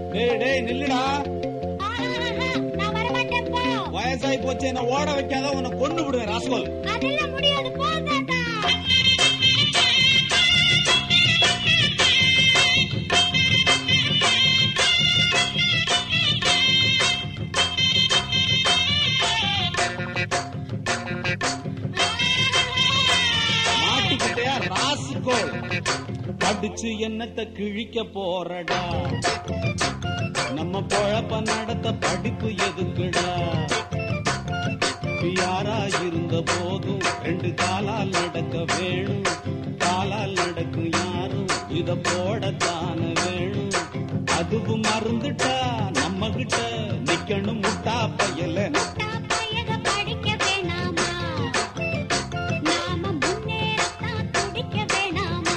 டேய் டேய் நில்லுடா நான் வரமாட்டேன் போ வயசாகி போச்சு என்ன ஓட வைக்காத உன்னை கொண்டு விடுவேன் ராஸ்கோல் அதெல்லாம் முடியாது போ தாத்தா மாட்டிக்கிட்டே ராஸ்கோல் படிச்சு என்னத்த கிழிக்க போறடா நம்ம பொழப்ப நடத்த படிப்பு எதுக்குடா யாரா இருந்த போதும் ரெண்டு காலால் நடக்க வேணும் காலால் நடக்கும் யாரும் இத போடத்தான வேணும் அதுவும் மறந்துட்டா நம்ம கிட்ட நிக்கணும் முட்டா பயல முட்டா பயக படிக்க வேணாமா நாம முன்னேறத்தான் துடிக்க வேணாமா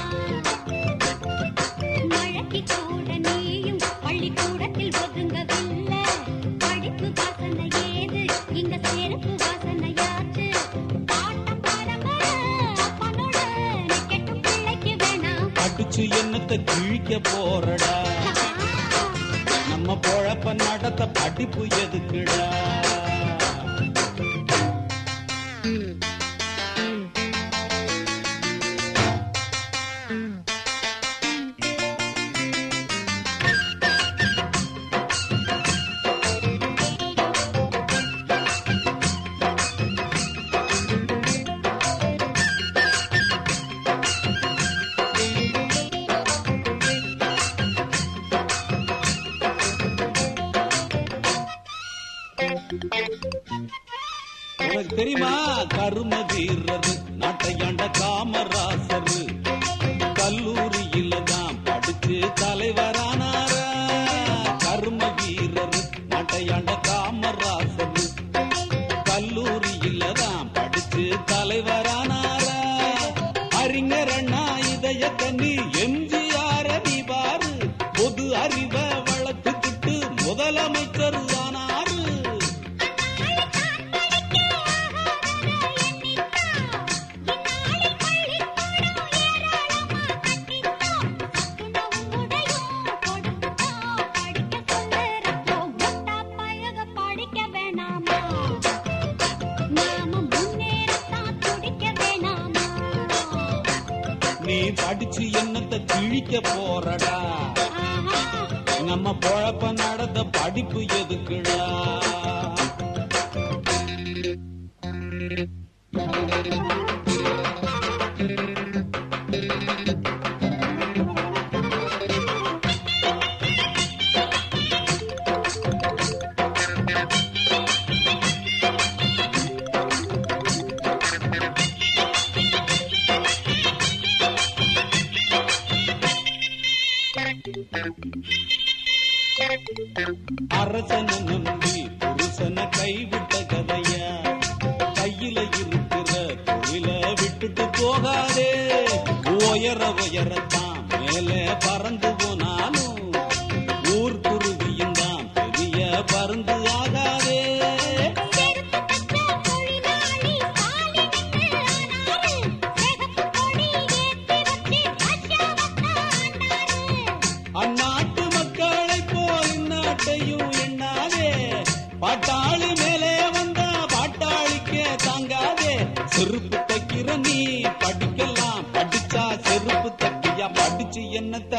மழைக்கு கூட நீயும் பள்ளிக்கூடத்தில் ஒதுங்கவில்லை படிப்பு வாசனை ஏது இங்க செருப்பு வாசனையாச்சு பாட்டம் பரம்பரை அப்பனோட கெட்டும் பிள்ளைக்கு வேணாம் படிச்சு என்னத்த கிழிக்க போறடா நம்ம பொழப்ப நடத்த படிப்பு எதுக்குடா உனக்கு தெரியுமா கரும வீரர் நாட்டையாண்ட காமராசர் கல்லூரியில தான் படிச்சு தலைவரானாரா கரும வீரர் நாட்டையாண்ட காமராசர் கல்லூரியில தான் படிச்சு தலைவரானாரா அறிஞர் அண்ணா இதய கண்ணி எம்ஜிஆர் நீ பாரு பொது அறிவை வளர்த்துக்கிட்டு முதலமைச்சர் ஆனாரு நீ படிச்சு என்னத்த கிழிக்க போறடா நம்ம பொழப்ப நடந்த படிப்பு எதுக்குடா அரசனை நம்பி புருஷனை கைவிட்ட கதையா கையில இருக்கிற தொழில விட்டுட்டு போகாதே உயர உயரத்தான் மேலே பறந்து போனாலும் ஊர் குருவியும் தான் பெரிய பருந்து ஆகாதே அந்நாட்டு மக்களை போல் இந்நாட்டையும் எண்ணாதே பாட்டாளி மேலே வந்தா பாட்டாளிக்கே தாங்காதே செருப்பு தைக்கிற நீ படிக்கலாம் படிச்சா செருப்பு தைக்கியா படிச்சு என்னத்த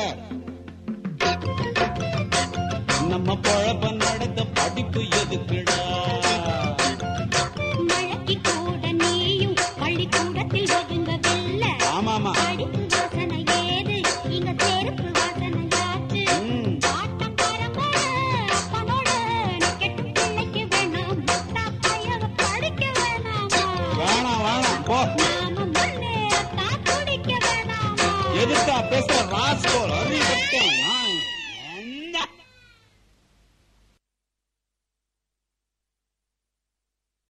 நம்ம பொழப்ப நடத்த படிப்பு எதுக்குடா மழைக்கு கூட நீயும் பள்ளிக்கூடத்தில் ஒதுங்கவில்லை ஆமாமா படிப்பு வாசனை ஏது இங்க செருப்பு வாசனையாச்சு ம். பாட்டம் பரம்பரை அப்பனோட கெட்டு பிள்ளைக்கு வேணாம் முட்டா பையக படிக்க வேணாமா வேணாம் வேணாம் போ நாம முன்னேறத்தான் துடிக்க வேணாமா எதுக்கா பேசுற ராஸ்கோல் அறிவு